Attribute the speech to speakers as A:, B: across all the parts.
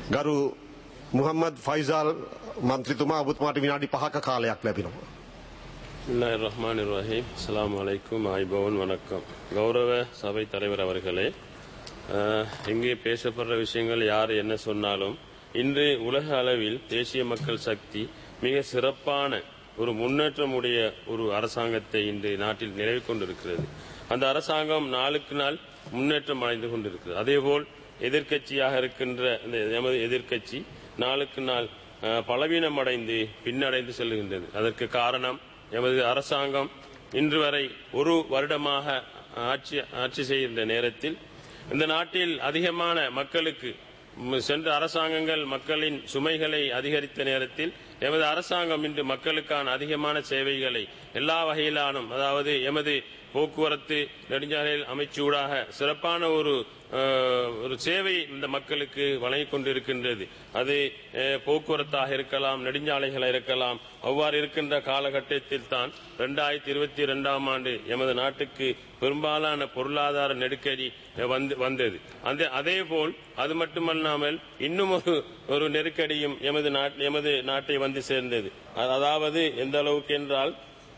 A: ගරු මුහම්මද් ෆයිසාල් මන්ත්‍රීතුමා ඔබතුමාට විනාඩි පහක කාලයක් ලැබෙනවා.
B: பிஸ்மில்லாஹிர் ரஹ்மான் ரஹீம் அஸ்ஸலாமு அலைக்கும் ஆய்பவன் வணக்கம் கௌரவ சபை தலைவர் அவர்களே அஹ், இங்கே பேசப்படுற விஷயங்கள் யார் என்ன சொன்னாலும் இன்று உலக அளவில் தேசிய மக்கள் சக்தி மிக சிறப்பான ஒரு முன்னேற்றமுடைய ஒரு அரசாங்கத்தை இன்று நாட்டில் நிலவி கொண்டிருக்கிறது அந்த அரசாங்கம் நாளுக்கு நாள் முன்னேற்றம் அடைந்து கொண்டிருக்கிறது அதேபோல் எதிர்க்கட்சியாக இருக்கின்ற இந்த எமது எதிர்க்கட்சி நாளுக்கு நாள் அஹ், பலவீனமடைந்து பின்னடைந்து செல்கின்றது அதற்கு காரணம் எமது அரசாங்கம் இன்று வரை ஒரு வருடமாக ஆட்சி ஆட்சி செய்கின்ற நேரத்தில் இந்த நாட்டில் அதிகமான மக்களுக்கு ம், சென்ற அரசாங்கங்கள் மக்களின் சுமைகளை அதிகரித்த நேரத்தில் எமது அரசாங்கம் இன்று மக்களுக்கான அதிகமான சேவைகளை எல்லா வகையிலானும் அதாவது எமது போக்குவரத்து நெடுஞ்சாலையில் அமைச்சூடாக சிறப்பான ஒரு அஹ், ஒரு சேவை இந்த மக்களுக்கு வழங்கிக் கொண்டிருக்கின்றது அது அஹ், போக்குவரத்தாக இருக்கலாம் நெடுஞ்சாலைகளாக இருக்கலாம் அவ்வாறு இருக்கின்ற காலகட்டத்தில் தான் இரண்டாயிரத்தி இருபத்தி இரண்டாம் ஆண்டு எமது நாட்டுக்கு பெரும்பாலான பொருளாதார நெருக்கடி அஹ், வந்து வந்தது அந்த அதேபோல் அது மட்டுமல்லாமல் இன்னும் ஒரு ஒரு நெருக்கடியும் எமது நாட் எமது நாட்டை வந்து சேர்ந்தது அ- அதாவது எந்த அளவுக்கு என்றால்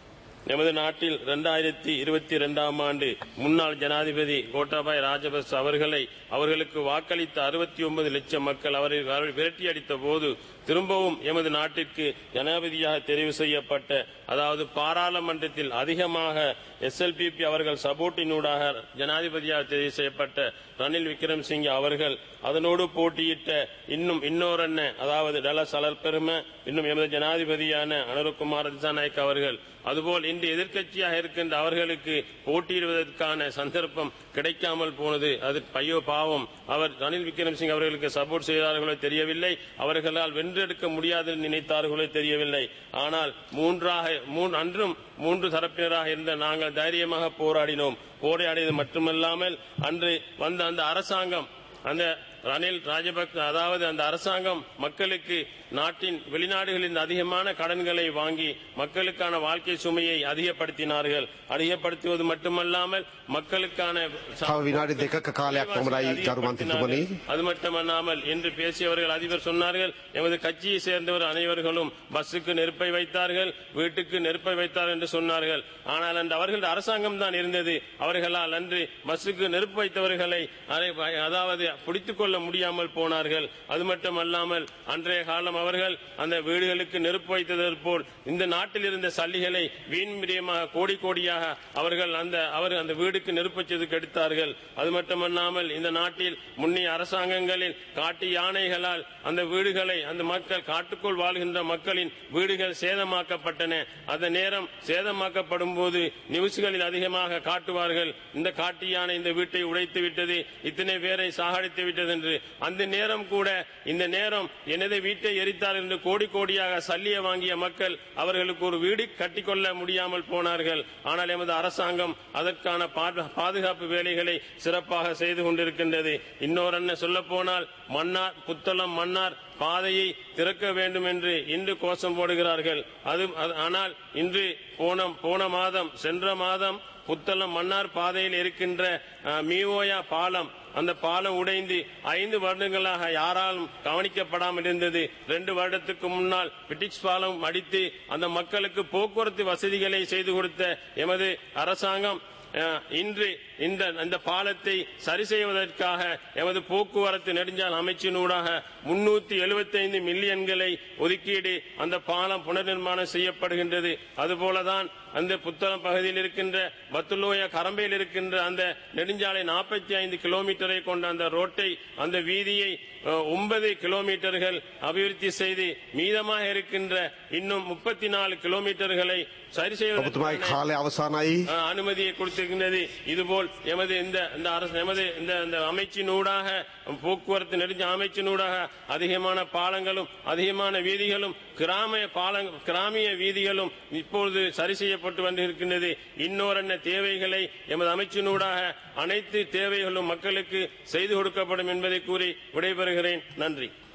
B: எமது நாட்டில் இரண்டாயிரத்தி இருபத்தி இரண்டாம் ஆண்டு முன்னாள் ஜனாதிபதி கோட்டாபாய் ராஜபக்ச அவர்களை அவர்களுக்கு வாக்களித்த அறுபத்தி ஒன்பது லட்சம் மக்கள் அவரை அவரை விரட்டி அடித்த போது திரும்பவும் எமது நாட்டிற்கு ஜனாதிபதியாக தெரிவு செய்யப்பட்ட அதாவது பாராளுமன்றத்தில் அதிகமாக எஸ்எல்பிபி அவர்கள் சப்போர்ட்டினூடாக ஜனாதிபதியாக தெரிவு செய்யப்பட்ட ரணில் விக்ரம்சிங்கே அவர்கள் அதனோடு போட்டியிட்ட இன்னும் இன்னொரு அண்ணன் அதாவது டலஸ் அலர் பெருமை இன்னும் எமது ஜனாதிபதியான அனுரகுமார் திசாநாயக் அவர்கள் அதுபோல் இன்று எதிர்க்கட்சியாக இருக்கின்ற அவர்களுக்கு போட்டியிடுவதற்கான சந்தர்ப்பம் கிடைக்காமல் போனது அது பையோ பாவம் அவர் ரணில் விக்ரம்சிங் அவர்களுக்கு சப்போர்ட் செய்தார்களோ தெரியவில்லை அவர்களால் வென்றெடுக்க முடியாது என்று நினைத்தார்களோ தெரியவில்லை ஆனால் மூன்றாக மூன் அன்றும் மூன்று தரப்பினராக இருந்த நாங்கள் தைரியமாக போராடினோம் போராடியது மட்டுமல்லாமல் அன்று வந்த அந்த அரசாங்கம் அந்த ரணில் ராஜபக்ச அதாவது அந்த அரசாங்கம் மக்களுக்கு நாட்டின் வெளிநாடுகளில் அதிகமான கடன்களை வாங்கி மக்களுக்கான வாழ்க்கை சுமையை அதிகப்படுத்தினார்கள் அதிகப்படுத்துவது மட்டுமல்லாமல் மக்களுக்கான
A: තව විනාඩි දෙකක කාලයක් පමණයි ගරු මන්ත්‍රීතුමනි.
B: அது மட்டுமல்லாமல் என்று பேசியவர்கள் அதிபர் சொன்னார்கள் எமது கட்சியை சேர்ந்தவர் அனைவர்களும் பஸ்ஸுக்கு நெருப்பை வைத்தார்கள் வீட்டுக்கு நெருப்பை வைத்தார் என்று சொன்னார்கள் ஆனால் அன்று அவர்கள் அரசாங்கம் தான் இருந்தது அவர்களால் அன்று பஸ்ஸுக்கு நெருப்பு வைத்தவர்களை அதை- அதாவது பிடித்துக் கொள்ள முடியாமல் போனார்கள் அது மட்டுமல்லாமல் அன்றைய காலம் அவர்கள் அந்த வீடுகளுக்கு நெருப்பு வைத்தது போல் இந்த நாட்டில் இருந்த சல்லிகளை வீண் விரயமாக கோடி கோடியாக அவர்கள் அந்த அவர் அந்த வீடுக்கு நெருப்பு வச்சதுக்கு எடுத்தார்கள் அது மட்டுமல்லாமல் இந்த நாட்டில் முன்னைய அரசாங்கங்களில் காட்டு யானைகளால் அந்த வீடுகளை அந்த மக்கள் காட்டுக்குள் வாழ்கின்ற மக்களின் வீடுகள் சேதமாக்கப்பட்டன அந்த நேரம் சேதமாக்கப்படும் போது நியூஸ்களில் அதிகமாக காட்டுவார்கள் இந்த காட்டு யானை இந்த வீட்டை உடைத்து விட்டது இத்தனை பேரை சாகடித்து விட்டது என்று அந்த நேரம் கூட இந்த நேரம் எனது வீட்டை எரித்தார் என்று கோடி கோடியாக சல்லிய வாங்கிய மக்கள் அவர்களுக்கு ஒரு வீடு கட்டிக்கொள்ள முடியாமல் போனார்கள் ஆனால் எமது அரசாங்கம் அதற்கான பா- பாதுகாப்பு வேலைகளை சிறப்பாக செய்து கொண்டிருக்கின்றது இன்னொரு என்ன சொல்ல போனால் மன்னார் புத்தளம் மன்னார் பாதையை திறக்க வேண்டும் என்று இன்று கோஷம் போடுகிறார்கள் அது அது- ஆனால் இன்று போன போன மாதம் சென்ற மாதம் புத்தளம் மன்னார் பாதையில் இருக்கின்ற அஹ், மீவோயா பாலம் அந்த பாலம் உடைந்து ஐந்து வருடங்களாக யாராலும் கவனிக்கப்படாமல் இருந்தது ரெண்டு வருடத்துக்கு முன்னால் பிரிட்டிஷ் பாலம் அடித்து அந்த மக்களுக்கு போக்குவரத்து வசதிகளை செய்து கொடுத்த எமது அரசாங்கம் அஹ், இன்று இந்த இந்த பாலத்தை சரி செய்வதற்காக எமது போக்குவரத்து நெடுஞ்சால் அமைச்சினூடாக முன்னூத்தி எழுபத்தைந்து மில்லியன்களை ஒதுக்கீடு அந்த பாலம் புனர்நிர்மாணம் செய்யப்படுகின்றது அதுபோலதான் அந்த புத்தளம் பகுதியில் இருக்கின்ற பத்துலோய கரம்பையில் இருக்கின்ற அந்த நெடுஞ்சாலை நாற்பத்தி ஐந்து கிலோமீட்டரை கொண்ட அந்த ரோட்டை அந்த வீதியை அஹ், ஒன்பது கிலோமீட்டர்கள் அபிவிருத்தி செய்து மீதமாக இருக்கின்ற இன்னும் முப்பத்தி நாலு கிலோமீட்டர்களை சரி
A: ඔබතුමායි
B: செய்வதற்கான
A: කාලය අවසානයි.
B: அஹ், அனுமதியை கொடுத்திருக்கின்றது இதுபோல் எமது இந்த இந்த அரசு எமது இந்த இந்த அமைச்சினூடாக போக்குவரத்து நெடுஞ்ச அமைச்சினூடாக அதிகமான பாலங்களும் அதிகமான வீதிகளும் கிராம பாலங் கிராமிய வீதிகளும் இப்பொழுது சரி செய்யப்பட்டு வந்திருக்கின்றது இன்னொரு தேவைகளை எமது அமைச்சினூடாக அனைத்து தேவைகளும் மக்களுக்கு செய்து கொடுக்கப்படும் என்பதை கூறி விடைபெறுகிறேன் நன்றி